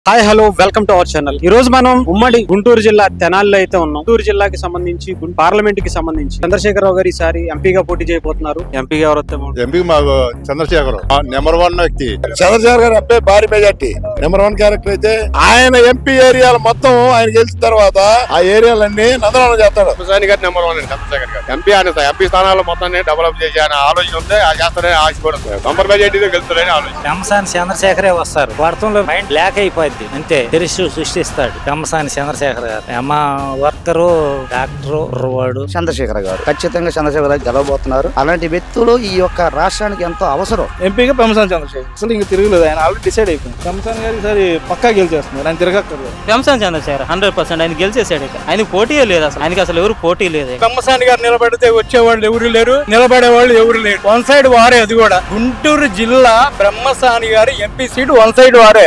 Hi hello welcome to our channel ఈ రోజు మనం ఉమ్మడి గుంటూరు జిల్లా తెనాలిలో అయితే ఉన్నాం గుంటూరు జిల్లాకి సంబంధించి గుం- పార్లమెంట్ కి సంబంధించి చంద్రశేఖరరావు గారు ఈసారి ఎంపీగా పోటీ చేయబోతున్నారు ఎంపీగా ఎవరు వస్తే బాగుంటుంది? ఎంపీ మాకు చంద్రశేఖర్ నెంబర్ వన్ వ్యక్తి చంద్రశేఖర్ గారు అబ్బాయి భారీ మెజార్టీ నెంబర్ వన్ క్యారెక్టర్ అయితే ఆయన ఎంపీ ఏరియాలు మొత్తం ఆయన గెలిచిన తర్వాత ఆ ఏరియాలన్నీ నందనం చేస్తాడు చంద్రశేఖర్ గారు నెంబర్ వన్ చంద్రశేఖర్ గారు ఎంపీ అని ఎంపీ స్థానాల్లో మొత్తాన్ని డెవలప్ చేసే ఆయన ఆలోచన ఉంది ఆ చేస్తారని ఆశ కూడా ఉంది కంపర్ మెజార్టీతో గెలుస్తారని ఆలోచన పెంసాని చంద్రశేఖరే వస్తారు వాడతంలో మైండ్ బ్లాక్ అయిపోద్ది అంతే తెరిచి సృష్టిస్తాడు పెంసాని చంద్రశేఖర్ గారు అమ్మ వర్కరు డాక్టరు కుర్రవాడు చంద్రశేఖర్ గారు ఖచ్చితంగా చంద్రశేఖర్ గారు గెలవబోతున్నారు అలాంటి వ్యక్తులు ఈ యొక్క రాష్ట్రానికి ఎంతో అవసరం ఎంపీగా పెంసాన్ చంద్రశేఖర్ అసలు ఇంక తిరగలేదు ఆయన ఆల్రెడీ డిసైడ్ అయిపోయింది పెంసాన్ గారు ఈసారి పక్కా గెలిచేస్తున్నారు ఆయన తిరగక్కర్లేదు పెంసాన్ చంద్రశేఖర్ హండ్రెడ్ పర్సెంట్ ఆయన గెలిచేసాడు ఇక ఆయనకి పోటీయే లేదు అసలు ఆయనకి అసలు ఎవరు పోటీ లేదు పెంసాని గారు నిలబడితే వచ్చేవాళ్ళు ఎవరు లేరు నిలబడే వాళ్ళు ఎవరు లేరు వన్ సైడ్ వారే అది కూడా గుంటూరు జిల్లా బ్రహ్మసాని గారి ఎంపీ సీట్ వన్ సైడ్ వారే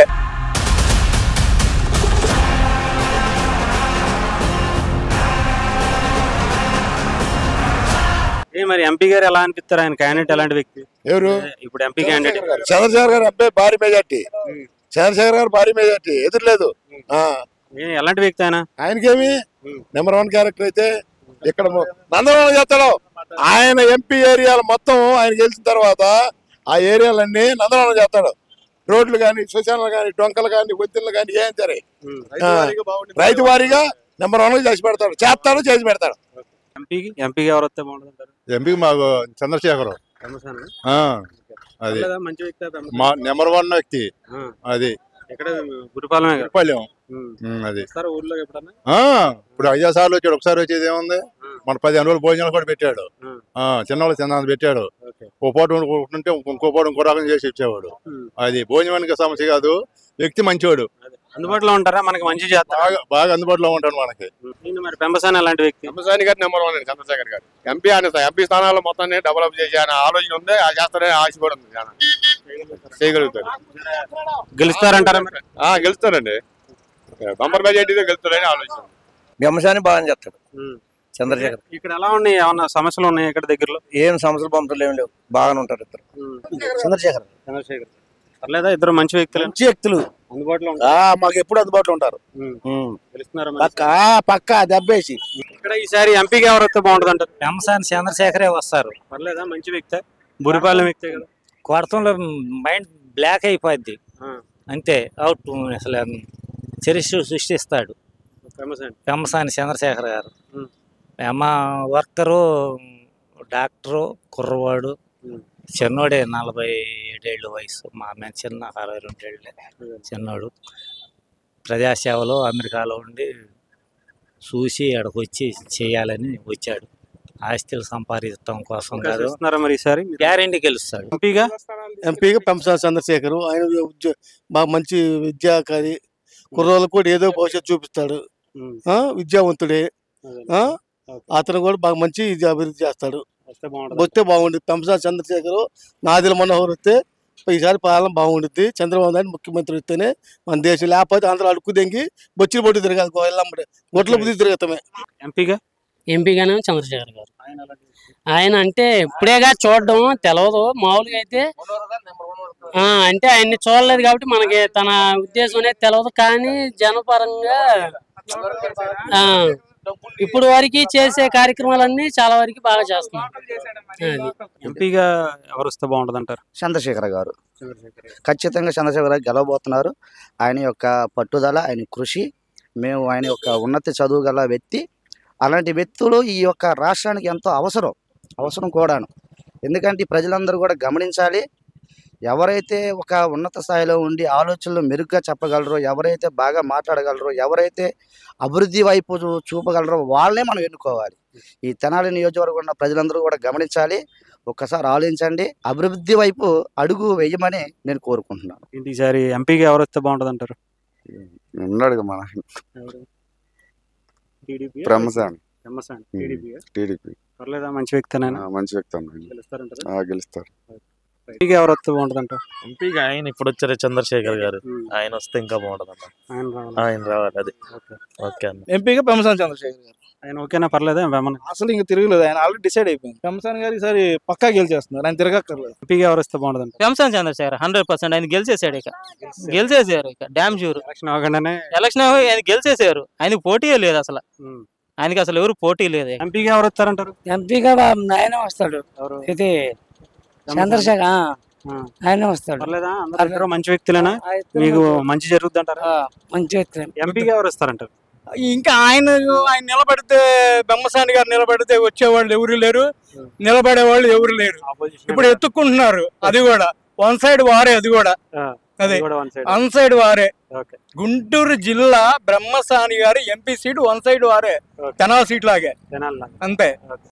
ఏ మరి ఎంపీ గారు ఎలా అనిపిస్తారు ఆయన క్యాండిడేట్ ఎలాంటి వ్యక్తి ఎవరు ఇప్పుడు ఎంపీ క్యాండిడేట్ చంద్రశేఖర్ గారు అబ్బాయి భారీ మెజార్టీ చంద్రశేఖర్ గారు భారీ మెజార్టీ ఎదురులేదు ఆ, ఎలాంటి వ్యక్తి ఆయన ఆయనకేమి నెంబర్ వన్ క్యారెక్టర్ అయితే ఇక్కడ మొ- నందనం చేస్తాడు ఆయన ఎంపీ ఏరియాలు మొత్తం ఆయన గెలిచిన తర్వాత ఆ ఏరియాలన్నీ నందనం చేస్తాడు రోడ్లు కానీ శ్మశానాలు కానీ డొంకలు కానీ ఒత్తిళ్ళు కానీ ఏం సరే ఆ, రైతు వారీగా నెంబర్ వన్ చేసి పెడతాడు చేస్తాడు చేసి పెడతాడు ఎంపీకి ఎంపీగా ఎవరు వస్తే బాగుంటుంది అంటారు ఎంపీ మాకు చంద్రశేఖర్ పెమ్మసాని? ఆ, అది పర్లేదా? మంచి వ్యక్తి పెమ్మసాని? మా నెంబర్ వన్ వ్యక్తి ఆ, అది ఎక్కడ గురిపాలమే కదా పల్లెం ఉమ్. ఉమ్, అది వస్తారా ఊర్లో ఎప్పుడన్నా ఆ ఇప్పుడు ఐదో సార్లు వచ్చాడు ఒకసారి వచ్చేది ఏముంది మన పదిహేను రోజులు భోజనాలు కూడా పెట్టాడు ఉమ్. ఆ చిన్నవాళ్ళు చిన్న పెట్టాడు ఓకే ఓ పూట ఉంటే ఇంకో పూట ఇంకో రకం చేసి ఇచ్చేవాడు ఉమ్. అది భోజనానికి సమస్య కాదు వ్యక్తి మంచివాడు అందుబాటులో ఉంటారా మనకి మంచి చేస్తారు బాగా బాగా అందుబాటులో ఉంటాడు మనకి ఈయన మరి పెంపసాని అలాంటి వ్యక్తి చంద్రశేఖర్ గారు నెంబర్ వన్ చంద్రశేఖర్ గారు ఎంపీ అని ఎంపీ స్థానాల్లో మొత్తాన్ని డెవలప్ చేసే ఆయన ఆలోచన ఉంది ఆ చేస్తారని ఆశ కూడా ఉంది చాలా. చేయగలుగుతారు గెలుస్తారంటారా మరి? ఆ గెలుస్తారండి బంపర్ మెజార్టీతో గెలుస్తారని ఆలోచన వ్యవసాయం బాగా చేస్తాడు ఉమ్. చంద్రశేఖర్ ఇక్కడ ఎలా ఉన్నాయి ఏమన్నా సమస్యలు ఉన్నాయి ఇక్కడ దగ్గరలో ఏం సమస్యలు పంపులు ఏం లేవు బాగానే ఉంటారు ఇద్దరు చంద్రశేఖర్ చంద్రశేఖర్ పర్లేదా ఇద్దరు మంచి వ్యక్తులు మంచి వ్యక్తులు అందుబాటులో ఆ, మాకు ఎప్పుడు అందుబాటులో ఉంటారు గెలుస్తున్నారు పక్క పక్క దెబ్బేసి ఇక్కడ ఈసారి ఎంపీగా ఎవరు వస్తే బాగుంటుంది అంటారు పెంసాని చంద్రశేఖరే వస్తారు పర్లేదా మంచి వ్యక్తి బురిపాలెం వ్యక్తే కదా కొడతంలో మైండ్ బ్లాక్ అయిపోద్ది ఆ. అంతే అవుట్ అసలు చరిత్ర సృష్టిస్తాడు ఫేమస్ అండి పెంసాని చంద్రశేఖర్ గారు ఉమ్. అమ్మ వర్కరు డాక్టరు కుర్రవాడు ఉమ్. చిన్నోడే నలభై ఏడేళ్ళు వయసు మా మేము చిన్న అరవై రెండేళ్ళే చిన్నోడు ప్రజాసేవలో అమెరికాలో ఉండి చూసి ఇక్కడికి వచ్చి చేయాలని వచ్చాడు ఆస్తులు సంపాదించడం కోసం కాదు గెలుస్తున్నారా మరి ఈసారి గ్యారెంటీ గెలుస్తాడు ఎంపీగా ఎంపీగా పెంసాన్ చంద్రశేఖర్ ఆయన ఉద్య- బాగా మంచి విద్యాకారి కుర్రోళ్ళకు కూడా ఏదో భవిష్యత్తు చూపిస్తాడు ఉమ్. ఆ, విద్యావంతుడే అదే. ఆ, ఓకే. అతను కూడా బాగా మంచి ఇది అభివృద్ధి చేస్తాడు వస్తే బాగుంటుంది వస్తే బాగుంటుంది పెంసాన్ చంద్రశేఖర్ నాదిల మనోహర్ వస్తే ఈసారి పాలన బాగుంటుంది చంద్రబాబు నాయుడు ముఖ్యమంత్రి వస్తేనే మన దేశం లేకపోతే అందరూ అడుక్కు దెంగి బొచ్చిలు పొట్టి తిరగాలి గోయల్లమ్మడి గొట్ల బుద్ధి తిరగతమే ఎంపీగా ఎంపీగానే చంద్రశేఖర్ గారు ఆయన అంటే ఇప్పుడేగా చూడడం తెలవదు మామూలుగా అయితే ఆ, అంటే ఆయన్ని చూడలేదు కాబట్టి మనకి తన ఉద్దేశం అనేది తెలవదు కానీ జనపరంగా ఆ, ఇప్పుడు వరకు చేసే కార్యక్రమాలన్నీ చాలా వరకు బాగా చేస్తున్నారు అది ఎంపీగా ఎవరు వస్తే బాగుంటుంది అంటారు చంద్రశేఖర్ గారు ఖచ్చితంగా చంద్రశేఖర్ గారు గెలవబోతున్నారు ఆయన యొక్క పట్టుదల ఆయన కృషి మేము ఆయన యొక్క ఉన్నత చదువు గల వ్యక్తి అలాంటి వ్యక్తులు ఈ యొక్క రాష్ట్రానికి ఎంతో అవసరం అవసరం కూడాను ఎందుకంటే ఈ ప్రజలందరూ కూడా గమనించాలి ఎవరైతే ఒక ఉన్నత స్థాయిలో ఉండి ఆలోచనలు మెరుగ్గా చెప్పగలరో ఎవరైతే బాగా మాట్లాడగలరో ఎవరైతే అభివృద్ధి వైపు చూ- చూపగలరో వాళ్ళనే మనం ఎన్నుకోవాలి ఈ తెనాలి నియోజకవర్గం ఉన్న ప్రజలందరూ కూడా గమనించాలి ఒక్కసారి ఆలోచించండి అభివృద్ధి వైపు అడుగు వేయమని నేను కోరుకుంటున్నాను ఏంటి ఈసారి ఎంపీగా ఎవరు వస్తే బాగుంటుంది అంటారు ఉన్నాడు మన టీడీపీ బ్రహ్మసాని పెమ్మసాని ఉమ్. టీడీపీ టీడీపీ పర్లేదా మంచి వ్యక్తినైనా మంచి వ్యక్తి అన్న గెలుస్తారంటారు ఆ, గెలుస్తారు ఎంపీగా ఎవరు వస్తే బాగుంటుంది అంటారు ఎంపీగా ఆయన ఇప్పుడు వచ్చారు చంద్రశేఖర్ గారు ఆయన వస్తే ఇంకా బాగుంటుంది అన్న ఆయన రావాలి ఆయన రావాలి అది ఓకే. ఓకే అన్న ఎంపీగా పెంసాన్ చంద్రశేఖర్ గారు ఆయన ఓకేనా పర్లేదా ఏమన్నా అసలు ఇంక తిరగలేదు ఆయన ఆల్రెడీ డిసైడ్ అయిపోయింది కంసాన్ గారు ఈసారి పక్కా గెలిచేస్తున్నారు ఆయన తిరగక్కర్లేదు ఎంపీగా ఎవరు వస్తే బాగుంటుంది పెంసాన్ చంద్రశేఖర్ హండ్రెడ్ పర్సెంట్ ఆయన గెలిచేసాడు ఇక గెలిచేసారు ఇక డ్యామ్ షూర్ ఎలక్షన్ అవగానే ఎలక్షన్ ఆయన గెలిచేసారు ఆయనకు పోటీయే లేదు అసలు ఉమ్. ఆయనకి అసలు ఎవరు పోటీ లేదు ఎంపీగా ఎవరు వస్తారంటారు ఎంపీగా ఆయన వస్తాడు ఎవరు ఇది చంద్రశేఖర్ ఆ, ఆ. ఆయన వస్తాడు పర్లేదా అందరూ మంచి వ్యక్తులేనా మీకు మంచి జరుగుద్ది అంటారా మంచి వ్యక్తి ఎంపీగా ఎవరు వస్తారంటారు ఇంకా ఆయన ఆయన నిలబడితే బెమ్మసాని గారు నిలబడితే వచ్చేవాళ్ళు ఎవరు లేరు నిలబడే వాళ్ళు ఎవరు లేరు ఇప్పుడు ఎత్తుక్కుంటున్నారు అది కూడా వన్ సైడ్ వారే అది కూడా అదే వన్ సైడ్ వారే ఓకే గుంటూరు జిల్లా బ్రహ్మసాని గారి ఎంపీ సీట్ వన్ సైడ్ వారే తెనాల సీట్ లాగే జనాల్లో అంతే